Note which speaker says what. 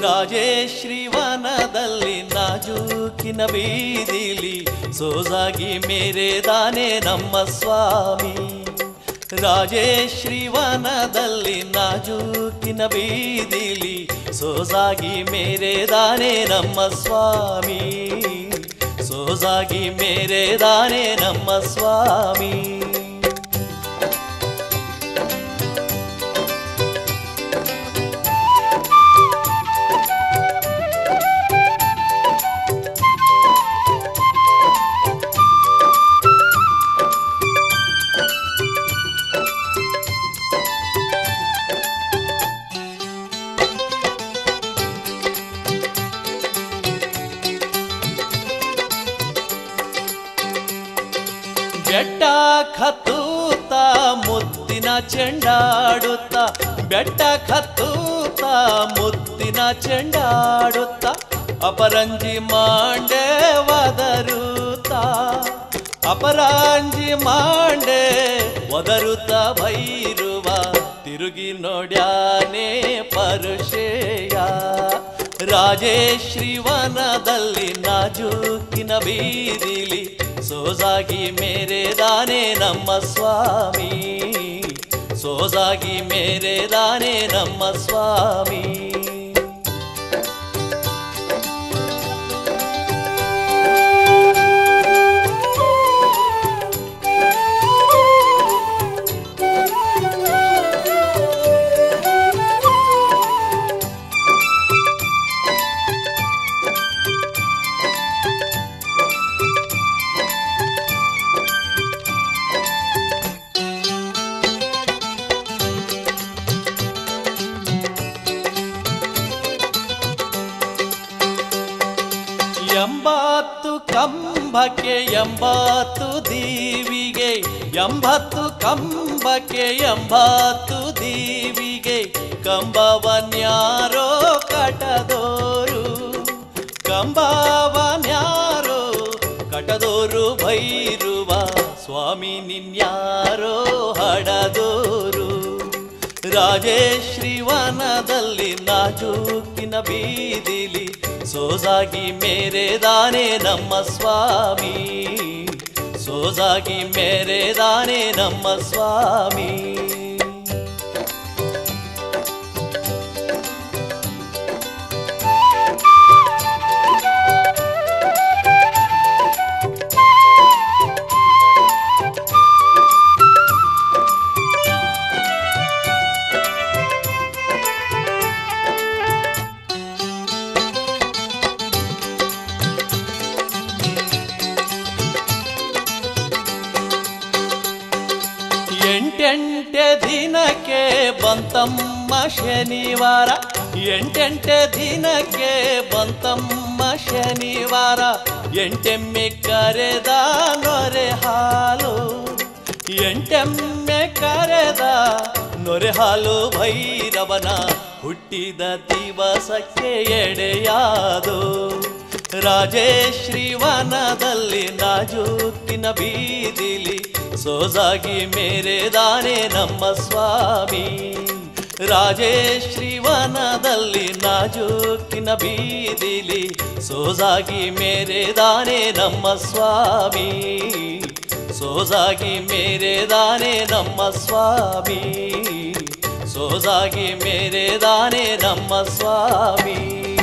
Speaker 1: ರಾಜೇಶ್ರೀ ವನದಲ್ಲಿ ನಾಜೂಕಿನ ಬೀದಿಲಿ ಸೋಜಾಗಿ ಮೇರೆದಾನೆ ನಮ್ಮ ಸ್ವಾಮಿ ರಾಜೇಶ್ರೀ ವನದಲ್ಲಿ ನಾಜೂಕಿನ ಬೀದಿಲಿ ಸೋಜಾಗಿ ಮೇರೆದಾನೆ ನಮ್ಮ ಸ್ವಾಮಿ ಸೋಜಾಗಿ ಮೇರೆದಾನೆ ನಮ್ಮ ಸ್ವಾಮಿ ಬೆಟ್ಟ ಖತ್ತೂತ ಮುತ್ತಿನ ಚೆಂಡಾಡುತ್ತ ಬೆಟ್ಟ ಖತ್ತೂತ ಮುತ್ತಿನ ಚೆಂಡಾಡುತ್ತ ಅಪರಂಜಿ ಮಾಂಡೆ ವದರುತ್ತ ಅಪರಾಂಜಿ ಮಾಂಡೆ ಒದರುತ್ತ ಭೈರುವ ತಿರುಗಿ ನೋಡ್ಯಾನೆ ಪರುಷೇಯ ರಾಜೇಶ್ರೀ ವನದಲ್ಲಿ ನಾಜೂಕಿನ ಬೀದಿಲಿ ಸೋಜಾಗಿ ಮೇರೆದಾನೆ ನಮ್ಮ ಸ್ವಾಮಿ ಸೋಜಾಗಿ ಮೇರೆದಾನೆ ನಮ್ಮ ಸ್ವಾಮಿ ಎಂಬತ್ತು ಕಂಬಕ್ಕೆ ಎಂಬತ್ತು ದೀವಿಗೆ ಎಂಬತ್ತು ಕಂಬಕ್ಕೆ ಎಂಬತ್ತು ದೀವಿಗೆ ಕಂಬವನ್ಯಾರೋ ಕಟದೋರು ಕಂಬವನ್ಯಾರೋ ಕಟದೋರು ಭೈರುವ ಸ್ವಾಮಿ ನಿನ್ಯಾರೋ ಹಡದೋರು ರಾಜೇಶ್ರೀ ವನದಲ್ಲಿ ನಾಜೂಕಿನ ಬೀದಿಲಿ ಸೋಜಾಗಿ ಮೇರೆದಾನೆ ನಮ್ಮ ಸ್ವಾಮಿ ಸೋಜಾಗಿ ಮೇರೆದಾನೆ ನಮ್ಮ ಸ್ವಾಮಿ ಎಂಟೆಂಟೆ ದಿನಕ್ಕೆ ಬಂತಮ್ಮ ಶನಿವಾರ ಎಂಟೆಂಟೆ ದಿನಕ್ಕೆ ಬಂತಮ್ಮ ಶನಿವಾರ ಎಂಟೆಮ್ಮೆ ಕರೆದ ನೊರೆ ಹಾಲು ಎಂಟೆಮ್ಮೆ ಕರೆದ ನೊರೆ ಹಾಲು ಭೈರವನ ಹುಟ್ಟಿದ ದಿವಸಕ್ಕೆ ಎಡೆಯಾದು ರಾಜೇಶ್ರೀ ವನದಲ್ಲಿ ನಾಜೂಕಿನ ಬೀದಿಲಿ ಸೋಜಾಗಿ ಮೇರೆದಾನೆ ನಮ್ಮ ಸ್ವಾಮಿ ರಾಜೇಶ್ರೀ ವನದಲ್ಲಿ ನಾಜೂಕಿನ ಬೀದಿಲಿ ಸೋಜಾಗಿ ಮೇರೆದಾನೆ ನಮ್ಮ ಸ್ವಾಮಿ ಸೋಜಾಗಿ ಮೇರೆದಾನೆ ನಮ್ಮ ಸ್ವಾಮಿ ಸೋಜಾಗಿ ಮೇರೆದಾನೆ ನಮ್ಮ ಸ್ವಾಮಿ